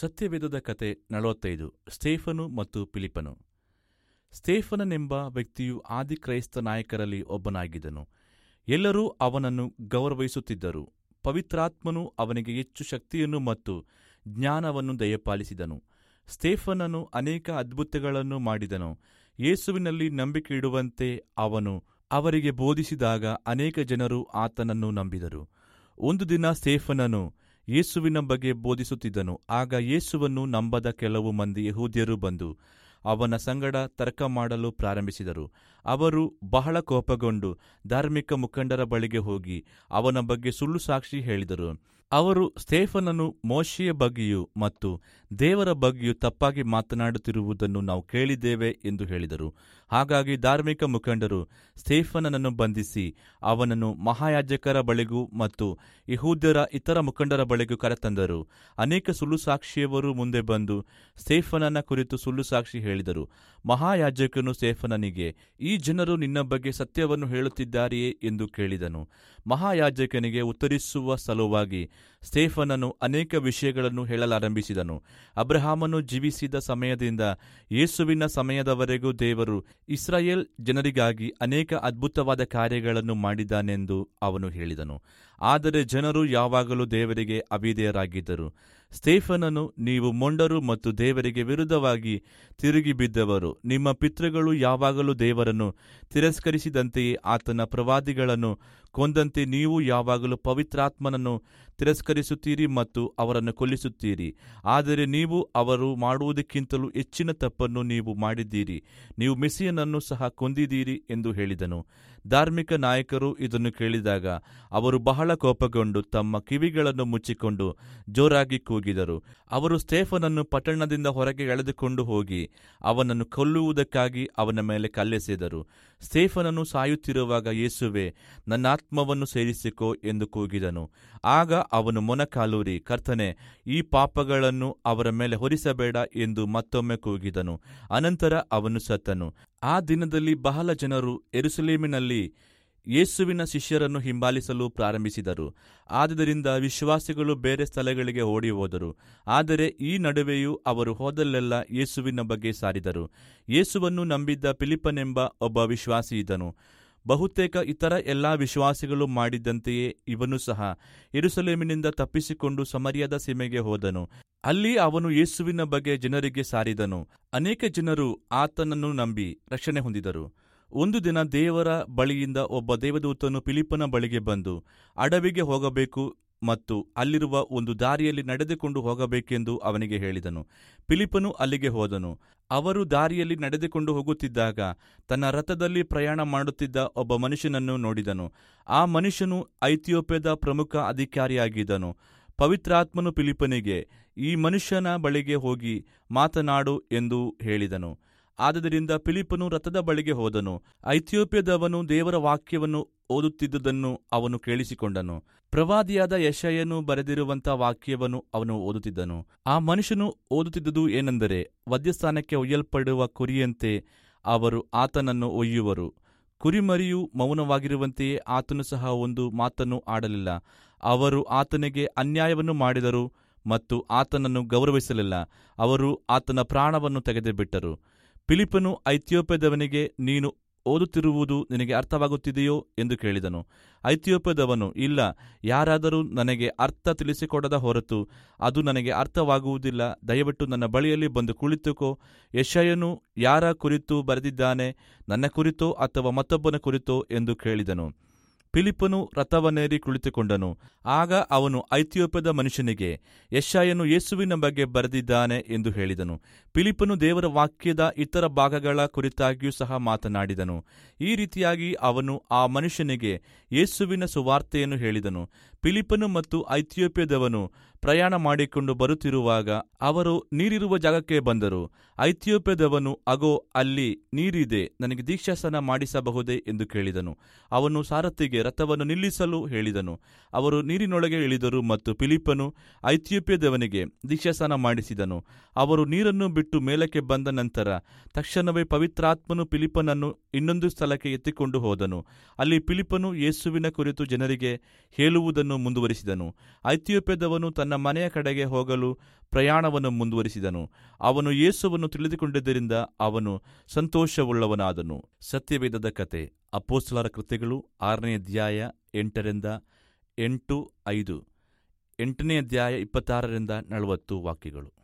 ಸತ್ಯವೇದದ ಕತೆ ನಲವತ್ತೈದು ಸ್ಟೇಫನು ಮತ್ತು ಫಿಲಿಪನು ಸ್ಟೇಫನನೆಂಬ ವ್ಯಕ್ತಿಯು ಆದಿ ಕ್ರೈಸ್ತ ನಾಯಕರಲ್ಲಿ ಒಬ್ಬನಾಗಿದ್ದನು ಎಲ್ಲರೂ ಅವನನ್ನು ಗೌರವಿಸುತ್ತಿದ್ದರು ಪವಿತ್ರಾತ್ಮನು ಅವನಿಗೆ ಹೆಚ್ಚು ಶಕ್ತಿಯನ್ನು ಮತ್ತು ಜ್ಞಾನವನ್ನು ದಯಪಾಲಿಸಿದನು ಸ್ಟೇಫನನು ಅನೇಕ ಅದ್ಭುತಗಳನ್ನು ಮಾಡಿದನು ಯೇಸುವಿನಲ್ಲಿ ನಂಬಿಕೆ ಇಡುವಂತೆ ಅವನು ಅವರಿಗೆ ಬೋಧಿಸಿದಾಗ ಅನೇಕ ಜನರು ಆತನನ್ನು ನಂಬಿದರು ಒಂದು ದಿನ ಸ್ಟೇಫನನು ಯೇಸುವಿನ ಬಗ್ಗೆ ಬೋಧಿಸುತ್ತಿದ್ದನು ಆಗ ಯೇಸುವನ್ನು ನಂಬದ ಕೆಲವು ಮಂದಿ ಯಹೂದ್ಯರು ಬಂದು ಅವನ ಸಂಗಡ ತರ್ಕ ಮಾಡಲು ಪ್ರಾರಂಭಿಸಿದರು ಅವರು ಬಹಳ ಕೋಪಗೊಂಡು ಧಾರ್ಮಿಕ ಮುಖಂಡರ ಬಳಿಗೆ ಹೋಗಿ ಅವನ ಬಗ್ಗೆ ಸುಳ್ಳು ಸಾಕ್ಷಿ ಹೇಳಿದರು ಅವರು ಸ್ಟೇಫನನು ಮೋಶೆಯ ಬಗ್ಗೆಯೂ ಮತ್ತು ದೇವರ ಬಗ್ಗೆಯೂ ತಪ್ಪಾಗಿ ಮಾತನಾಡುತ್ತಿರುವುದನ್ನು ನಾವು ಕೇಳಿದ್ದೇವೆ ಎಂದು ಹೇಳಿದರು ಹಾಗಾಗಿ ಧಾರ್ಮಿಕ ಮುಖಂಡರು ಸ್ಟೇಫನನನ್ನು ಬಂಧಿಸಿ ಅವನನ್ನು ಮಹಾಯಾಜಕರ ಬಳಿಗೂ ಮತ್ತು ಯಹೂದ್ಯರ ಇತರ ಮುಖಂಡರ ಬಳಿಗೂ ಕರೆತಂದರು ಅನೇಕ ಸುಳ್ಳು ಸಾಕ್ಷಿಯವರು ಮುಂದೆ ಬಂದು ಸ್ಟೇಫನನ ಕುರಿತು ಸುಳ್ಳು ಸಾಕ್ಷಿ ಹೇಳಿದರು ಮಹಾಯಾಜಕನು ಸ್ಟೇಫನನಿಗೆ ಈ ಜನರು ನಿನ್ನ ಬಗ್ಗೆ ಸತ್ಯವನ್ನು ಹೇಳುತ್ತಿದ್ದಾರೆಯೇ ಎಂದು ಕೇಳಿದನು ಮಹಾಯಾಜಕನಿಗೆ ಉತ್ತರಿಸುವ ಸಲುವಾಗಿ ಸ್ಟೇಫನನು ಅನೇಕ ವಿಷಯಗಳನ್ನು ಹೇಳಲಾರಂಭಿಸಿದನು ಅಬ್ರಹಾಮನು ಜೀವಿಸಿದ ಸಮಯದಿಂದ ಯೇಸುವಿನ ಸಮಯದವರೆಗೂ ದೇವರು ಇಸ್ರಾಯೇಲ್ ಜನರಿಗಾಗಿ ಅನೇಕ ಅದ್ಭುತವಾದ ಕಾರ್ಯಗಳನ್ನು ಮಾಡಿದ್ದಾನೆಂದು ಅವನು ಹೇಳಿದನು ಆದರೆ ಜನರು ಯಾವಾಗಲೂ ದೇವರಿಗೆ ಅವಿಧೇಯರಾಗಿದ್ದರು ಸ್ಟೇಫನನು ನೀವು ಮೊಂಡರು ಮತ್ತು ದೇವರಿಗೆ ವಿರುದ್ಧವಾಗಿ ತಿರುಗಿ ಬಿದ್ದವರು ನಿಮ್ಮ ಪಿತೃಗಳು ಯಾವಾಗಲೂ ದೇವರನ್ನು ತಿರಸ್ಕರಿಸಿದಂತೆಯೇ ಆತನ ಪ್ರವಾದಿಗಳನ್ನು ಕೊಂದಂತೆ ನೀವು ಯಾವಾಗಲೂ ಪವಿತ್ರಾತ್ಮನನ್ನು ತಿರಸ್ಕರಿಸುತ್ತೀರಿ ಮತ್ತು ಅವರನ್ನು ಕೊಲ್ಲಿಸುತ್ತೀರಿ ಆದರೆ ನೀವು ಅವರು ಮಾಡುವುದಕ್ಕಿಂತಲೂ ಹೆಚ್ಚಿನ ತಪ್ಪನ್ನು ನೀವು ಮಾಡಿದ್ದೀರಿ ನೀವು ಮೆಸ್ಸಿಯನನ್ನು ಸಹ ಕೊಂದಿದ್ದೀರಿ ಎಂದು ಹೇಳಿದನು ಧಾರ್ಮಿಕ ನಾಯಕರು ಇದನ್ನು ಕೇಳಿದಾಗ ಅವರು ಬಹಳ ಕೋಪಗೊಂಡು ತಮ್ಮ ಕಿವಿಗಳನ್ನು ಮುಚ್ಚಿಕೊಂಡು ಜೋರಾಗಿ ಕೂಗಿದರು ಅವರು ಸ್ಟೇಫನನ್ನು ಪಟ್ಟಣದಿಂದ ಹೊರಗೆ ಎಳೆದುಕೊಂಡು ಹೋಗಿ ಅವನನ್ನು ಕೊಲ್ಲುವುದಕ್ಕಾಗಿ ಅವನ ಮೇಲೆ ಕಲ್ಲೆಸೆದರು ಸ್ಟೇಫನನು ಸಾಯುತ್ತಿರುವಾಗ ಯೇಸುವೆ ನನ್ನ ಆತ್ಮವನ್ನು ಸೇರಿಸಿಕೋ ಎಂದು ಕೂಗಿದನು ಆಗ ಅವನು ಮೊನಕಾಲೂರಿ ಕರ್ತನೆ ಈ ಪಾಪಗಳನ್ನು ಅವರ ಮೇಲೆ ಹೊರಿಸಬೇಡ ಎಂದು ಮತ್ತೊಮ್ಮೆ ಕೂಗಿದನು ಅನಂತರ ಅವನು ಸತ್ತನು ಆ ದಿನದಲ್ಲಿ ಬಹಳ ಜನರು ಎರುಸಲೇಮಿನಲ್ಲಿ ಯೇಸುವಿನ ಶಿಷ್ಯರನ್ನು ಹಿಂಬಾಲಿಸಲು ಪ್ರಾರಂಭಿಸಿದರು ಆದುದರಿಂದ ವಿಶ್ವಾಸಿಗಳು ಬೇರೆ ಸ್ಥಳಗಳಿಗೆ ಓಡಿ ಹೋದರು ಆದರೆ ಈ ನಡುವೆಯೂ ಅವರು ಹೋದಲ್ಲೆಲ್ಲ ಯೇಸುವಿನ ಬಗ್ಗೆ ಸಾರಿದರು ಯೇಸುವನ್ನು ನಂಬಿದ್ದ ಫಿಲಿಪ್ಪನೆಂಬ ಒಬ್ಬ ವಿಶ್ವಾಸಿ ಇದ್ದನು ಬಹುತೇಕ ಇತರ ಎಲ್ಲಾ ವಿಶ್ವಾಸಿಗಳು ಮಾಡಿದ್ದಂತೆಯೇ ಇವನು ಸಹ ಯೆರೂಸಲೇಮಿನಿಂದ ತಪ್ಪಿಸಿಕೊಂಡು ಸಮರಿಯಾದ ಸೀಮೆಗೆ ಹೋದನು ಅಲ್ಲಿ ಅವನು ಯೇಸುವಿನ ಬಗ್ಗೆ ಜನರಿಗೆ ಸಾರಿದನು ಅನೇಕ ಜನರು ಆತನನ್ನು ನಂಬಿ ರಕ್ಷಣೆ ಹೊಂದಿದರು ಒಂದು ದಿನ ದೇವರ ಬಳಿಯಿಂದ ಒಬ್ಬ ದೇವದೂತನು ಫಿಲಿಪ್ಪನ ಬಳಿಗೆ ಬಂದು ಅಡವಿಗೆ ಹೋಗಬೇಕು ಮತ್ತು ಅಲ್ಲಿರುವ ಒಂದು ದಾರಿಯಲ್ಲಿ ನಡೆದುಕೊಂಡು ಹೋಗಬೇಕೆಂದು ಅವನಿಗೆ ಹೇಳಿದನು ಫಿಲಿಪ್ಪನು ಅಲ್ಲಿಗೆ ಹೋದನು ಅವರು ದಾರಿಯಲ್ಲಿ ನಡೆದುಕೊಂಡು ಹೋಗುತ್ತಿದ್ದಾಗ ತನ್ನ ರಥದಲ್ಲಿ ಪ್ರಯಾಣ ಮಾಡುತ್ತಿದ್ದ ಒಬ್ಬ ಮನುಷ್ಯನನ್ನು ನೋಡಿದನು ಆ ಮನುಷ್ಯನು ಐಥಿಯೋಪ್ಯದ ಪ್ರಮುಖ ಅಧಿಕಾರಿಯಾಗಿದ್ದನು ಪವಿತ್ರಾತ್ಮನು ಫಿಲಿಪ್ಪನಿಗೆ ಈ ಮನುಷ್ಯನ ಬಳಿಗೆ ಹೋಗಿ ಮಾತನಾಡು ಎಂದು ಹೇಳಿದನು ಆದ್ದರಿಂದ ಫಿಲಿಪ್ಪನು ರಥದ ಬಳಿಗೆ ಹೋದನು ಐಥಿಯೋಪ್ಯದವನು ದೇವರ ವಾಕ್ಯವನ್ನು ಓದುತ್ತಿದ್ದುದನ್ನು ಅವನು ಕೇಳಿಸಿಕೊಂಡನು ಪ್ರವಾದಿಯಾದ ಯಶಯನು ಬರೆದಿರುವಂಥ ವಾಕ್ಯವನ್ನು ಅವನು ಓದುತ್ತಿದ್ದನು ಆ ಮನುಷ್ಯನು ಓದುತ್ತಿದ್ದುದು ಏನೆಂದರೆ ವದ್ಯಸ್ಥಾನಕ್ಕೆ ಒಯ್ಯಲ್ಪಡುವ ಕುರಿಯಂತೆ ಅವರು ಆತನನ್ನು ಒಯ್ಯುವರು ಕುರಿಮರಿಯು ಮೌನವಾಗಿರುವಂತೆಯೇ ಆತನು ಸಹ ಒಂದು ಮಾತನ್ನು ಆಡಲಿಲ್ಲ ಅವರು ಆತನಿಗೆ ಅನ್ಯಾಯವನ್ನು ಮಾಡಿದರು ಮತ್ತು ಆತನನ್ನು ಗೌರವಿಸಲಿಲ್ಲ ಅವರು ಆತನ ಪ್ರಾಣವನ್ನು ತೆಗೆದುಬಿಟ್ಟರು ಫಿಲಿಪ್ಪನು ಐಥಿಯೋಪ್ಯದವನಿಗೆ ನೀನು ಓದುತ್ತಿರುವುದು ನಿನಗೆ ಅರ್ಥವಾಗುತ್ತಿದೆಯೋ ಎಂದು ಕೇಳಿದನು ಐಥಿಯೋಪ್ಯದವನು ಇಲ್ಲ ಯಾರಾದರೂ ನನಗೆ ಅರ್ಥ ತಿಳಿಸಿಕೊಡದ ಹೊರತು ಅದು ನನಗೆ ಅರ್ಥವಾಗುವುದಿಲ್ಲ ದಯವಿಟ್ಟು ನನ್ನ ಬಳಿಯಲ್ಲಿ ಬಂದು ಕುಳಿತುಕೋ ಯಶಯನು ಯಾರ ಕುರಿತು ಬರೆದಿದ್ದಾನೆ ನನ್ನ ಕುರಿತೋ ಅಥವಾ ಮತ್ತೊಬ್ಬನ ಕುರಿತೋ ಎಂದು ಕೇಳಿದನು ಫಿಲಿಪ್ಪನು ರಥವನ್ನೇರಿ ಕುಳಿತುಕೊಂಡನು ಆಗ ಅವನು ಐಥಿಯೋಪ್ಯದ ಮನುಷ್ಯನಿಗೆ ಯಶಾಯನು ಯೇಸುವಿನ ಬಗ್ಗೆ ಬರೆದಿದ್ದಾನೆ ಎಂದು ಹೇಳಿದನು ಫಿಲಿಪ್ಪನು ದೇವರ ವಾಕ್ಯದ ಇತರ ಭಾಗಗಳ ಕುರಿತಾಗಿಯೂ ಸಹ ಮಾತನಾಡಿದನು ಈ ರೀತಿಯಾಗಿ ಅವನು ಆ ಮನುಷ್ಯನಿಗೆ ಯೇಸುವಿನ ಸುವಾರ್ತೆಯನ್ನು ಹೇಳಿದನು ಫಿಲಿಪ್ಪನು ಮತ್ತು ಐಥಿಯೋಪ್ಯದವನು ಪ್ರಯಾಣ ಮಾಡಿಕೊಂಡು ಬರುತ್ತಿರುವಾಗ ಅವರು ನೀರಿರುವ ಜಾಗಕ್ಕೆ ಬಂದರು ಐಥಿಯೋಪ್ಯದವನು ಅಗೋ ಅಲ್ಲಿ ನೀರಿದೆ ನನಗೆ ದೀಕ್ಷಾಸನ ಮಾಡಿಸಬಹುದೇ ಎಂದು ಕೇಳಿದನು ಅವನು ಸಾರಥಿಗೆ ರಥವನ್ನು ನಿಲ್ಲಿಸಲು ಹೇಳಿದನು ಅವರು ನೀರಿನೊಳಗೆ ಇಳಿದರು ಮತ್ತು ಫಿಲಿಪ್ಪನು ಐಥಿಯೋಪ್ಯದವನಿಗೆ ದೀಕ್ಷಾಸನ ಮಾಡಿಸಿದನು ಅವರು ನೀರನ್ನು ಬಿಟ್ಟು ಮೇಲಕ್ಕೆ ಬಂದ ನಂತರ ತಕ್ಷಣವೇ ಪವಿತ್ರಾತ್ಮನು ಫಿಲಿಪ್ಪನನ್ನು ಇನ್ನೊಂದು ಸ್ಥಳಕ್ಕೆ ಎತ್ತಿಕೊಂಡು ಹೋದನು ಅಲ್ಲಿ ಫಿಲಿಪ್ಪನು ಯೇಸುವಿನ ಕುರಿತು ಜನರಿಗೆ ಹೇಳುವುದನ್ನು ಮುಂದುವರಿಸಿದನು ಐಥಿಯೋಪ್ಯದವನು ತನ್ನ ತನ್ನ ಮನೆಯ ಕಡೆಗೆ ಹೋಗಲು ಪ್ರಯಾಣವನ್ನು ಮುಂದುವರಿಸಿದನು ಅವನು ಯೇಸುವನ್ನು ತಿಳಿದುಕೊಂಡಿದ್ದರಿಂದ ಅವನು ಸಂತೋಷವುಳ್ಳವನಾದನು ಸತ್ಯವೇದದ ಕತೆ ಅಪೋಸ್ತಲರ ಕೃತ್ಯಗಳು ಆರನೇ ಅಧ್ಯಾಯ ಎಂಟರಿಂದ ಎಂಟು ಐದು ಎಂಟನೇ ಅಧ್ಯಾಯ ಇಪ್ಪತ್ತಾರರಿಂದ ನಲವತ್ತು ವಾಕ್ಯಗಳು